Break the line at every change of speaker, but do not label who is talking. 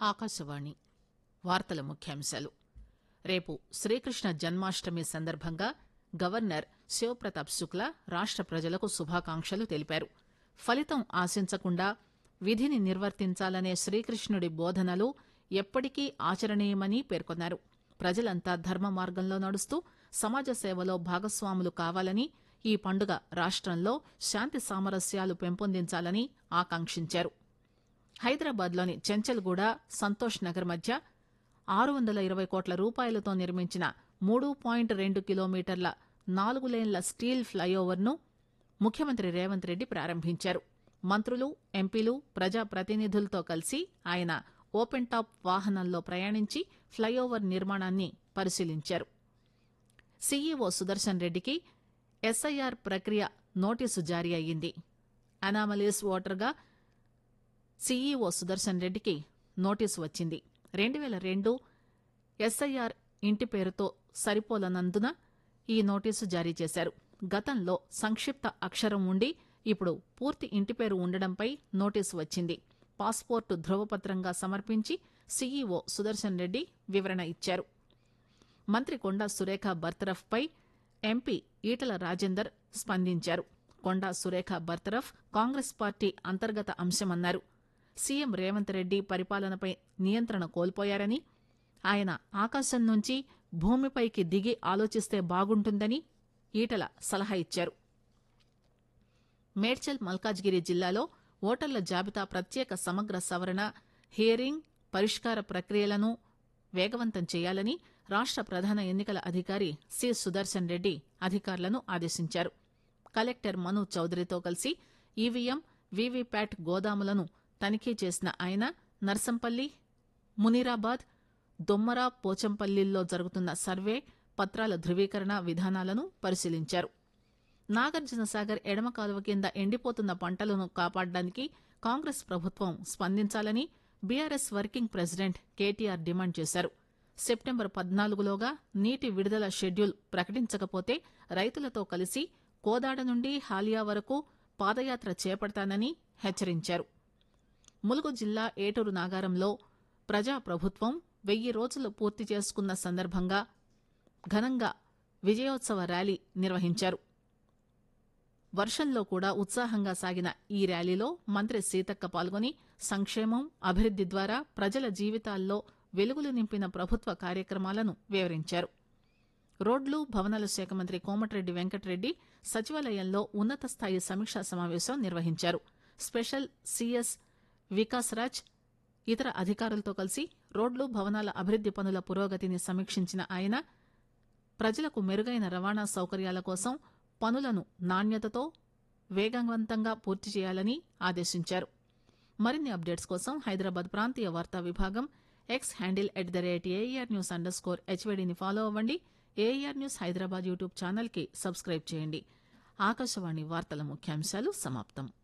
ఆకాశవాణి వార్తల ముఖ్యాంశాలు రేపు శ్రీకృష్ణ జన్మాష్టమి సందర్భంగా గవర్నర్ శివప్రతాప్ శుక్లా రాష్ట ప్రజలకు శుభాకాంక్షలు తెలిపారు ఫలితం ఆశించకుండా విధిని నిర్వర్తించాలనే శ్రీకృష్ణుడి బోధనలు ఎప్పటికీ ఆచరణీయమని పేర్కొన్నారు ప్రజలంతా ధర్మ మార్గంలో నడుస్తూ సమాజ సేవలో భాగస్వాములు కావాలని ఈ పండుగ రాష్టంలో శాంతి సామరస్యాలు పెంపొందించాలని ఆకాంక్షించారు హైదరాబాద్లోని చెంచల్గూడ సంతోష్ నగర్ మధ్య ఆరు వందల ఇరవై కోట్ల రూపాయలతో నిర్మించిన మూడు పాయింట్ రెండు కిలోమీటర్ల నాలుగు లేన్ల స్టీల్ ఫ్లైఓవర్ను ముఖ్యమంత్రి రేవంత్ రెడ్డి ప్రారంభించారు మంత్రులు ఎంపీలు ప్రజాప్రతినిధులతో కలిసి ఆయన ఓపెన్ టాప్ వాహనంలో ప్రయాణించి ఫ్లైఓవర్ నిర్మాణాన్ని పరిశీలించారు సీఈఓ సుదర్శన్ రెడ్డికి ఎస్ఐఆర్ ప్రక్రియ నోటీసు జారీ అయ్యింది అనామలీస్ ఓటర్గా సీఈఓ సుదర్శన్ రెడ్డికి నోటీసు వచ్చింది రెండు వేల రెండు ఎస్ఐఆర్ ఇంటి పేరుతో సరిపోలనందున ఈ నోటీసు జారీ చేశారు గతంలో సంక్షిప్త అక్షరం ఉండి ఇప్పుడు పూర్తి ఇంటి పేరు ఉండడంపై నోటీసు వచ్చింది పాస్పోర్టు ధృవపత్రంగా సమర్పించి సీఈఓ సుదర్శన్ రెడ్డి వివరణ ఇచ్చారు మంత్రి కొండా సురేఖ బర్తరఫ్ పై ఎంపీ ఈటల రాజేందర్ స్పందించారు కొండా సురేఖ బర్తరఫ్ కాంగ్రెస్ పార్టీ అంతర్గత అంశమన్నారు సీఎం రేవంత్ రెడ్డి పరిపాలనపై నియంత్రణ కోల్పోయారని ఆయన ఆకాశం నుంచి భూమిపైకి దిగి ఆలోచిస్తే బాగుంటుందని ఈటల సలహా ఇచ్చారు మేడ్చల్ మల్కాజ్గిరి జిల్లాలో ఓటర్ల జాబితా ప్రత్యేక సమగ్ర సవరణ హియరింగ్ పరిష్కార ప్రక్రియలను వేగవంతం చేయాలని రాష్ట ప్రధాన ఎన్నికల అధికారి సి సుదర్శన్ రెడ్డి అధికారులను ఆదేశించారు కలెక్టర్ మను చౌదరితో కలిసి ఈవీఎం వీవీప్యాట్ గోదాములను తనిఖీ చేసిన ఆయన నర్సంపల్లి మునీరాబాద్ దొమ్మర పోచంపల్లిల్లో జరుగుతున్న సర్వే పత్రాల ధృవీకరణ విధానాలను పరిశీలించారు నాగార్జున సాగర్ ఎడమ కాలువ కింద ఎండిపోతున్న పంటలను కాపాడడానికి కాంగ్రెస్ ప్రభుత్వం స్పందించాలని BRS working president KTR demand చేశారు సెప్టెంబర్ పద్నాలుగులోగా నీటి విడుదల షెడ్యూల్ ప్రకటించకపోతే రైతులతో కలిసి కోదాడ నుండి హాలియా వరకు పాదయాత్ర చేపడతానని హెచ్చరించారు ములుగు జిల్లా ఏటూరు నాగారంలో ప్రజాప్రభుత్వం వెయ్యి రోజులు పూర్తి చేసుకున్న సందర్భంగా ఘనంగా విజయోత్సవ ర్యాలీ నిర్వహించారు వర్షంలో కూడా ఉత్సాహంగా సాగిన ఈ ర్యాలీలో మంత్రి సీతక్క పాల్గొని సంక్షేమం అభివృద్ది ద్వారా ప్రజల జీవితాల్లో వెలుగులు నింపిన ప్రభుత్వ కార్యక్రమాలను వివరించారు రోడ్లు భవనాల శాఖ మంత్రి కోమటిరెడ్డి వెంకటరెడ్డి సచివాలయంలో ఉన్నత స్థాయి సమీక్షా సమావేశం నిర్వహించారు స్పెషల్ సీఎస్ వికాస్ రాజ్ ఇతర అధికారులతో కలిసి రోడ్లు భవనాల అభివృద్ది పనుల పురోగతిని సమీక్షించిన ఆయన ప్రజలకు మెరుగైన రవాణా సౌకర్యాల కోసం పనులను నాణ్యతతో వేగవంతంగా పూర్తి చేయాలని ఆదేశించారు మరిన్ని అప్డేట్స్ కోసం హైదరాబాద్ ప్రాంతీయ వార్తా విభాగం X handle at the rate AR news underscore హెచ్వీడీని ఫాలో అవ్వండి ఏఆర్ న్యూస్ హైదరాబాద్ యూట్యూబ్ ఛానల్కి సబ్స్క్రైబ్ చేయండి ఆకాశవాణి వార్తల ముఖ్యాంశాలు సమాప్తం